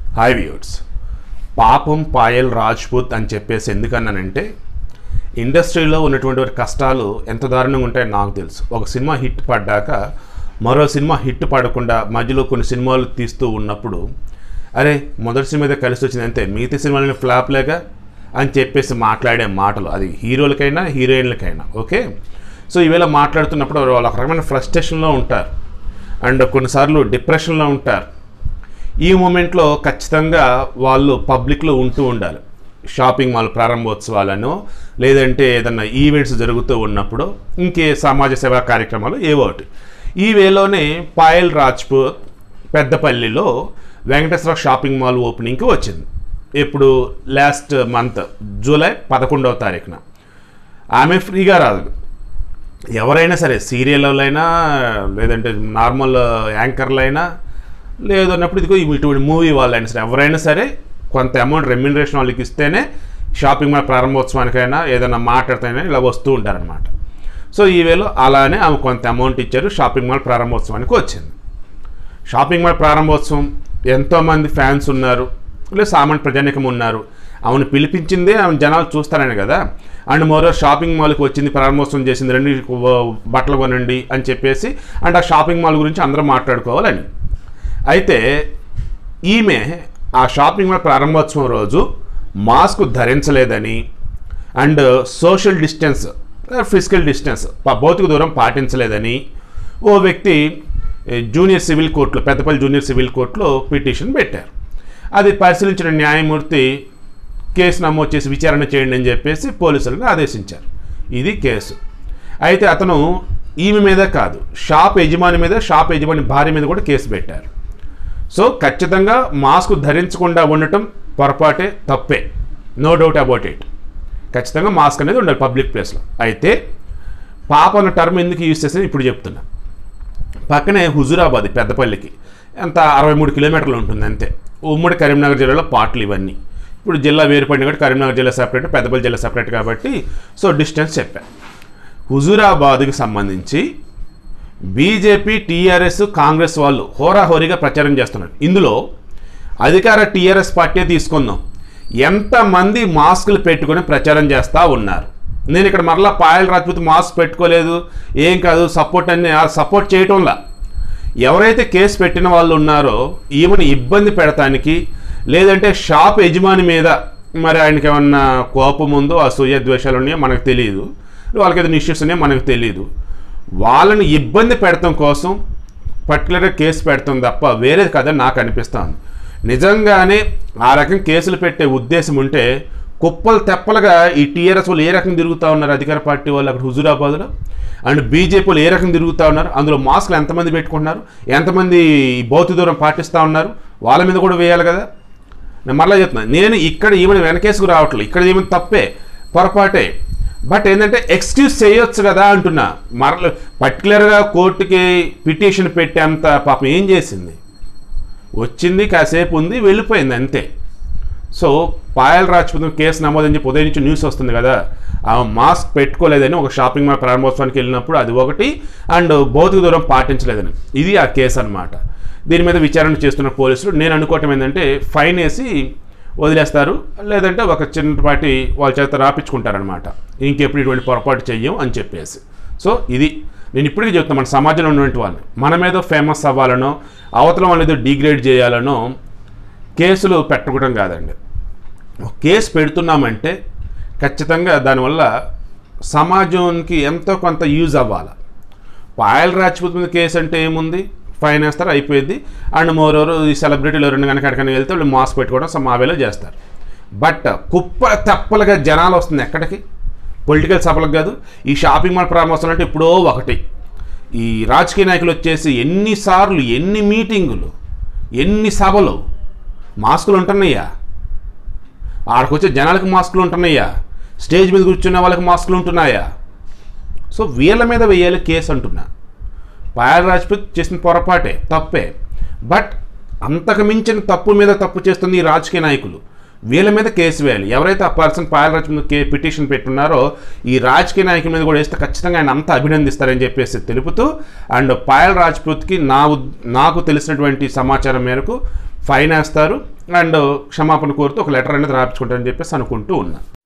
hi viewers పాపం పాయల్ రాజ్పూత్ అని చెప్పేసి ఎందుకన్నానంటే ఇండస్ట్రీలో ఉన్నటువంటి వారి కష్టాలు ఎంత దారుణంగా ఉంటాయో నాకు తెలుసు ఒక సినిమా హిట్ పడ్డాక మరో సినిమా హిట్ పడకుండా మధ్యలో కొన్ని సినిమాలు తీస్తూ ఉన్నప్పుడు అరే మొదటి సినిమా అయితే కలిసి వచ్చింది అంతే మిగతా సినిమాలని ఫ్లాప్లేగా అని చెప్పేసి మాట్లాడే మాటలు అది హీరోలకైనా హీరోయిన్లకైనా ఓకే సో ఈవేళ మాట్లాడుతున్నప్పుడు వాళ్ళు ఒక రకమైన ఫ్రస్ట్రేషన్లో ఉంటారు అండ్ కొన్నిసార్లు డిప్రెషన్లో ఉంటారు ఈ మూమెంట్లో ఖచ్చితంగా వాళ్ళు పబ్లిక్లో ఉంటూ ఉండాలి షాపింగ్ మాల్ ప్రారంభోత్సవాలను లేదంటే ఏదన్నా ఈవెంట్స్ జరుగుతూ ఉన్నప్పుడు ఇంకే సమాజ సేవా కార్యక్రమాలు ఏవో ఒకటి ఈ వేలోనే పాయల్ రాజ్పూత్ పెద్దపల్లిలో వెంకటేశ్వర షాపింగ్ మాల్ ఓపెనింగ్కి వచ్చింది ఇప్పుడు లాస్ట్ మంత్ జూలై పదకొండవ తారీఖున ఆమె ఫ్రీగా రాదు ఎవరైనా సరే సీరియళ్ళైనా లేదంటే నార్మల్ యాంకర్లైనా లేదన్నప్పుడు ఇదిగో ఇటువంటి మూవీ వాళ్ళైనా సరే ఎవరైనా సరే కొంత అమౌంట్ రెమ్యునరేషన్ వాళ్ళకి ఇస్తేనే షాపింగ్ మాల్ ప్రారంభోత్సవానికైనా ఏదైనా మాట్లాడితేనే ఇలా వస్తూ ఉంటారనమాట సో ఈ వేలో అలానే ఆమె కొంత అమౌంట్ ఇచ్చారు షాపింగ్ మాల్ ప్రారంభోత్సవానికి వచ్చింది షాపింగ్ మాల్ ప్రారంభోత్సవం ఎంతోమంది ఫ్యాన్స్ ఉన్నారు లేదా సామాన్య ప్రజానికం ఉన్నారు ఆమెను పిలిపించిందే ఆమె జనాలు చూస్తారని కదా అండ్ మరో షాపింగ్ మాల్కి వచ్చింది ప్రారంభోత్సవం చేసింది రండి బట్టలు కొనండి అని చెప్పేసి అండ్ ఆ షాపింగ్ మాల్ గురించి అందరూ మాట్లాడుకోవాలని అయితే ఈమె ఆ షాపింగ్ మాల్ ప్రారంభోత్సవం రోజు మాస్క్ ధరించలేదని and social distance physical distance ప- భౌతిక దూరం పాటించలేదని ఓ వ్యక్తి ఏ, జూనియర్ సివిల్ కోర్టులో పెద్దపల్లి జూనియర్ సివిల్ కోర్టులో పిటిషన్ పెట్టారు అది పరిశీలించిన న్యాయమూర్తి కేసు నమోదు చేసి విచారణ చేయండి అని చెప్పేసి పోలీసులను ఆదేశించారు ఇది కేసు అయితే అతను ఈమె మీద కాదు షాప్ యజమాని మీద షాప్ యజమాని భార్య మీద కూడా కేసు పెట్టారు సో ఖచ్చితంగా మాస్క్ ధరించకుండా ఉండటం పొరపాటే తప్పే నో డౌట్ అబౌట్ ఇట్ ఖచ్చితంగా మాస్క్ అనేది ఉండాలి పబ్లిక్ ప్లేస్లో అయితే పాప అన్న టర్మ్ ఎందుకు యూజ్ చేస్తే ఇప్పుడు చెప్తున్నా పక్కనే హుజురాబాద్ పెద్దపల్లికి ఎంత అరవై మూడు కిలోమీటర్లు ఉంటుంది అంతే ఉమ్మడి కరీంనగర్ జిల్లాలో పాటలు ఇవన్నీ ఇప్పుడు జిల్లా వేరుపడిన కాబట్టి కరీంనగర్ జిల్లా సెపరేట్ పెద్దపల్లి జిల్లా సెపరేట్ కాబట్టి సో డిస్టెన్స్ చెప్పా హుజూరాబాద్కి సంబంధించి బీజేపీ టీఆర్ఎస్ కాంగ్రెస్ వాళ్ళు హోరాహోరీగా ప్రచారం చేస్తున్నారు ఇందులో అధికార టీఆర్ఎస్ పార్టీ తీసుకుందాం ఎంతమంది మాస్కులు పెట్టుకొని ప్రచారం చేస్తూ ఉన్నారు నేను ఇక్కడ మరలా పాయల్ రాజ్పూత్ మాస్క్ పెట్టుకోలేదు ఏం కాదు సపోర్ట్ అని సపోర్ట్ చేయటంలా ఎవరైతే కేసు పెట్టిన వాళ్ళు ఉన్నారో ఈమెను ఇబ్బంది పెడతానికి లేదంటే షాప్ యజమాని మీద మరి ఆయనకి ఏమన్నా కోపం ఉందో అసూయ ద్వేషాలు ఉన్నాయో మనకు తెలియదు వాళ్ళకి ఏదైనా ఇష్యూస్ ఉన్నాయో మనకు తెలియదు వాళ్ళని ఇబ్బంది పెడతాం కోసం పర్టికులర్గా కేసు పెడతాం తప్ప వేరేది కదని నాకు అనిపిస్తుంది నిజంగానే ఆ రకం కేసులు పెట్టే ఉద్దేశం ఉంటే కుప్పలు తెప్పలుగా ఈ టీఆర్ఎస్ వాళ్ళు ఏ రకం తిరుగుతూ ఉన్నారు అధికార పార్టీ వాళ్ళు అక్కడ హుజూరాబాద్లో అండ్ బీజేపీ వాళ్ళు ఏ రకం తిరుగుతూ ఉన్నారు అందులో మాస్కులు ఎంతమంది పెట్టుకుంటున్నారు ఎంతమంది ఈ భౌతిక దూరం పాటిస్తూ ఉన్నారు వాళ్ళ మీద కూడా వేయాలి కదా నేను మరలా చెప్తున్నాను నేను ఇక్కడ ఈమెను వెనకేసుకు రావట్లేదు ఇక్కడ ఈమెను తప్పే పొరపాటే బట్ ఏంటంటే ఎక్స్క్యూజ్ చేయొచ్చు కదా అంటున్నా మరల పర్టికులర్గా కోర్టుకి పిటిషన్ పెట్టేంత పాపం ఏం చేసింది వచ్చింది కాసేపు ఉంది వెళ్ళిపోయింది అంతే సో పాయల్ రాజ్పూత్ కేసు నమోదని చెప్పి ఉదయం నుంచి న్యూస్ వస్తుంది కదా ఆ మాస్క్ పెట్టుకోలేదని ఒక షాపింగ్ మాల్ ప్రారంభోత్సవానికి వెళ్ళినప్పుడు అది ఒకటి అండ్ భౌతిక దూరం పాటించలేదని ఇది ఆ కేసు అన్నమాట దీని మీద విచారణ చేస్తున్న పోలీసులు నేను అనుకోవటం ఏంటంటే ఫైన్ వేసి వదిలేస్తారు లేదంటే ఒక చిన్నపాటి వాళ్ళ చేత రాపించుకుంటారనమాట ఇంకెప్పుడు ఇటువంటి పొరపాటు చెయ్యం అని చెప్పేసి సో ఇది నేను ఇప్పటికీ చెప్తాను మన సమాజంలో ఉన్నటువంటి వాళ్ళని మన మీద ఫేమస్ అవ్వాలనో అవతల వాళ్ళని ఏదో డిగ్రేడ్ చేయాలనో కేసులు పెట్టకూడడం కాదండి ఒక కేసు పెడుతున్నామంటే ఖచ్చితంగా దానివల్ల సమాజానికి ఎంతో కొంత యూజ్ అవ్వాలి పాయల్ రాజ్పూత్ మీద కేసు అంటే ఏముంది ఫైన్ వేస్తారు అయిపోయింది అండ్ మోరోరు ఈ సెలబ్రిటీలు రెండు కనుక ఎక్కడికైనా వెళ్తే వాళ్ళు మాస్క్ పెట్టుకోవడం సమావేలో చేస్తారు బట్ కుప్ప తప్పలుగా జనాలు వస్తుంది ఎక్కడికి పొలిటికల్ సభలకు కాదు ఈ షాపింగ్ మాల్ ప్రారంభోత్సవం అంటే ఎప్పుడో ఒకటి ఈ రాజకీయ నాయకులు వచ్చేసి ఎన్నిసార్లు ఎన్ని మీటింగులు ఎన్ని సభలు మాస్కులు ఉంటున్నాయా ఆడకొచ్చే జనాలకు మాస్కులు ఉంటున్నాయా స్టేజ్ మీద కూర్చున్న వాళ్ళకి మాస్కులు ఉంటున్నాయా సో వీళ్ళ మీద వేయాలి కేసు అంటున్నా పాయల్ రాజ్పూత్ చేసిన పొరపాటే తప్పే బట్ అంతకు మించిన తప్పు మీద తప్పు చేస్తుంది ఈ రాజకీయ నాయకులు వీళ్ళ మీద కేసు వేయాలి ఎవరైతే ఆ పర్సన్ పాయల్ రాజ్ మీద కే పిటిషన్ పెట్టున్నారో ఈ రాజకీయ నాయకుల మీద కూడా వేస్తే ఖచ్చితంగా ఆయన అంతా అభినందిస్తారని చెప్పేసి తెలుపుతూ అండ్ పాయల్ రాజ్పూత్కి నా ఉద్- నాకు తెలిసినటువంటి సమాచారం మేరకు ఫైన్ వేస్తారు అండ్ క్షమాపణ కోరుతూ ఒక లెటర్ అనేది రాపించుకుంటారని చెప్పేసి అనుకుంటూ ఉన్నా